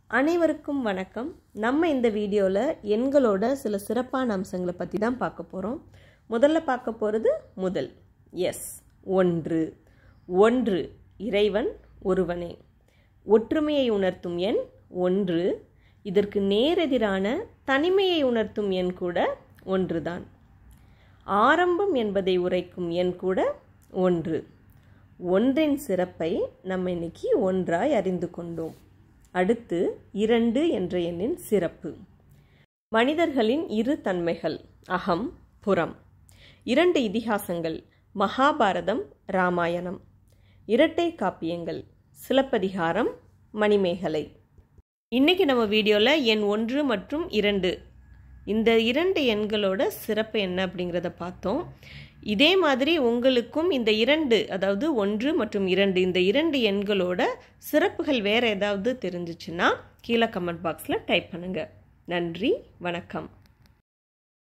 அனைவருக்கும் வணக்கம் நம்ம இந்த வீடியோவில் எண்களோட சில சிறப்பான அம்சங்களை பற்றி தான் பார்க்க போகிறோம் முதல்ல பார்க்க போகிறது முதல் எஸ் ஒன்று ஒன்று இறைவன் ஒருவனே ஒற்றுமையை உணர்த்தும் எண் ஒன்று இதற்கு நேரெதிரான தனிமையை உணர்த்தும் எண் கூட ஒன்றுதான் ஆரம்பம் என்பதை உரைக்கும் எண் கூட ஒன்று ஒன்றின் சிறப்பை நம்ம இன்னைக்கு ஒன்றாய் அறிந்து கொண்டோம் அடுத்து இரண்டு என்ற எண்ணின் சிறப்பு மனிதர்களின் இரு தன்மைகள் அகம் புறம் இரண்டு இதிகாசங்கள் மகாபாரதம் ராமாயணம் இரட்டை காப்பியங்கள் சிலப்பதிகாரம் மணிமேகலை இன்னைக்கு நம்ம வீடியோவில் எண் ஒன்று மற்றும் இரண்டு இந்த இரண்டு எண்களோட சிறப்பு என்ன அப்படிங்கிறத பார்த்தோம் இதே மாதிரி உங்களுக்கும் இந்த இரண்டு அதாவது ஒன்று மற்றும் இரண்டு இந்த இரண்டு எண்களோட சிறப்புகள் வேறு ஏதாவது தெரிஞ்சிச்சுன்னா கீழே கமெண்ட் பாக்ஸில் டைப் பண்ணுங்கள் நன்றி வணக்கம்